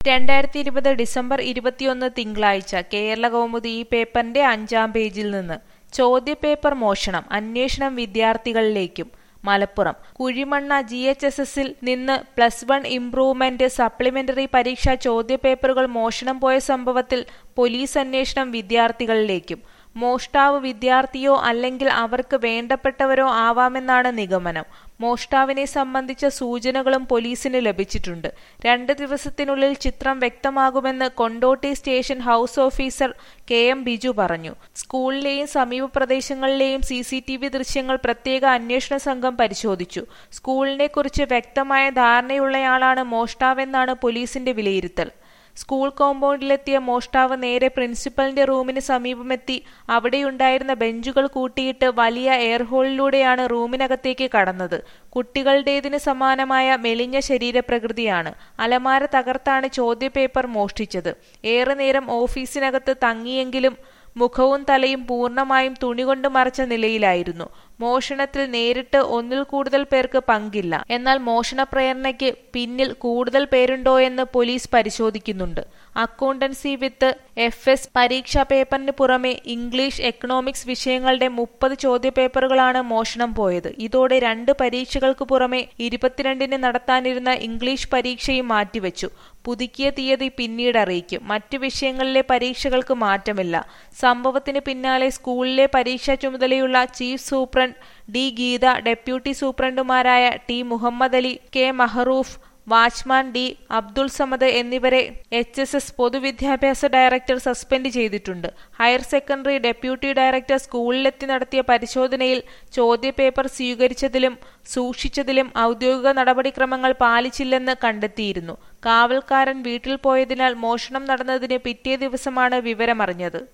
രണ്ടായിരത്തി ഇരുപത് ഡിസംബർ ഇരുപത്തിയൊന്ന് തിങ്കളാഴ്ച കേരള കൗമുദി ഈ പേപ്പറിന്റെ അഞ്ചാം പേജിൽ നിന്ന് ചോദ്യപേപ്പർ മോഷണം അന്വേഷണം വിദ്യാർത്ഥികളിലേക്കും Malappuram Kuzhimanna G H S എസിൽ നിന്ന് പ്ലസ് വൺ ഇംപ്രൂവ്മെന്റ് സപ്ലിമെന്ററി പരീക്ഷാ ചോദ്യപേപ്പറുകൾ മോഷണം പോയ സംഭവത്തിൽ പോലീസ് അന്വേഷണം വിദ്യാർത്ഥികളിലേക്കും മോഷ്ടാവ് വിദ്യാർത്ഥിയോ അല്ലെങ്കിൽ അവർക്ക് വേണ്ടപ്പെട്ടവരോ ആവാമെന്നാണ് നിഗമനം മോഷ്ടാവിനെ സംബന്ധിച്ച സൂചനകളും പോലീസിന് ലഭിച്ചിട്ടുണ്ട് രണ്ട് ദിവസത്തിനുള്ളിൽ ചിത്രം വ്യക്തമാകുമെന്ന് Kondotty station house officer K M Biju പറഞ്ഞു സ്കൂളിലെയും സമീപ പ്രദേശങ്ങളിലെയും സി സി ടി വി ദൃശ്യങ്ങൾ പ്രത്യേക അന്വേഷണ സംഘം പരിശോധിച്ചു സ്കൂളിനെക്കുറിച്ച് വ്യക്തമായ ധാരണയുള്ളയാളാണ് മോഷ്ടാവെന്നാണ് പോലീസിന്റെ വിലയിരുത്തൽ സ്കൂൾ കോമ്പൗണ്ടിലെത്തിയ മോഷ്ടാവ് നേരെ പ്രിൻസിപ്പലിന്റെ റൂമിന് സമീപമെത്തി അവിടെയുണ്ടായിരുന്ന ബെഞ്ചുകൾ കൂട്ടിയിട്ട് വലിയ എയർഹോളിലൂടെയാണ് റൂമിനകത്തേക്ക് കടന്നത് കുട്ടികളുടേതിന് സമാനമായ മെലിഞ്ഞ ശരീരപ്രകൃതിയാണ് അലമാര തകർത്താണ് ചോദ്യപേപ്പർ മോഷ്ടിച്ചത് ഏറെ നേരം ഓഫീസിനകത്ത് തങ്ങിയെങ്കിലും മുഖവും തലയും പൂർണ്ണമായും തുണികൊണ്ട് മറച്ച നിലയിലായിരുന്നു മോഷണത്തിൽ നേരിട്ട് ഒന്നിൽ കൂടുതൽ പേർക്ക് പങ്കില്ല എന്നാൽ മോഷണ പ്രേരണയ്ക്ക് പിന്നിൽ കൂടുതൽ പേരുണ്ടോയെന്ന് പോലീസ് പരിശോധിക്കുന്നുണ്ട് അക്കൗണ്ടൻസി വിത്ത് എഫ് എസ് പരീക്ഷാ പേപ്പറിന് പുറമെ ഇംഗ്ലീഷ് എക്കണോമിക്സ് വിഷയങ്ങളുടെ മുപ്പത് ചോദ്യപേപ്പറുകളാണ് മോഷണം പോയത് ഇതോടെ രണ്ട് പരീക്ഷകൾക്ക് പുറമെ ഇരുപത്തിരണ്ടിന് നടത്താനിരുന്ന ഇംഗ്ലീഷ് പരീക്ഷയും മാറ്റിവെച്ചു പുതുക്കിയ തീയതി പിന്നീട് അറിയിക്കും മറ്റു വിഷയങ്ങളിലെ പരീക്ഷകൾക്ക് മാറ്റമില്ല സംഭവത്തിന് പിന്നാലെ സ്കൂളിലെ പരീക്ഷാ ചുമതലയുള്ള chief superintendent D Geetha deputy സൂപ്രണ്ടുമാരായ T Muhammad Ali K Mahroof watchman D Abdul Samad എന്നിവരെ എച്ച് എസ് എസ് പൊതുവിദ്യാഭ്യാസ ഡയറക്ടർ സസ്പെൻഡ് ചെയ്തിട്ടുണ്ട് ഹയർ സെക്കൻഡറി ഡെപ്യൂട്ടി ഡയറക്ടർ സ്കൂളിലെത്തി നടത്തിയ പരിശോധനയിൽ ചോദ്യപേപ്പർ സ്വീകരിച്ചതിലും സൂക്ഷിച്ചതിലും ഔദ്യോഗിക നടപടിക്രമങ്ങൾ പാലിച്ചില്ലെന്ന് കണ്ടെത്തിയിരുന്നു കാവൽക്കാരൻ വീട്ടിൽ പോയതിനാൽ മോഷണം നടന്നതിന് പിറ്റേ ദിവസമാണ് വിവരമറിഞ്ഞത്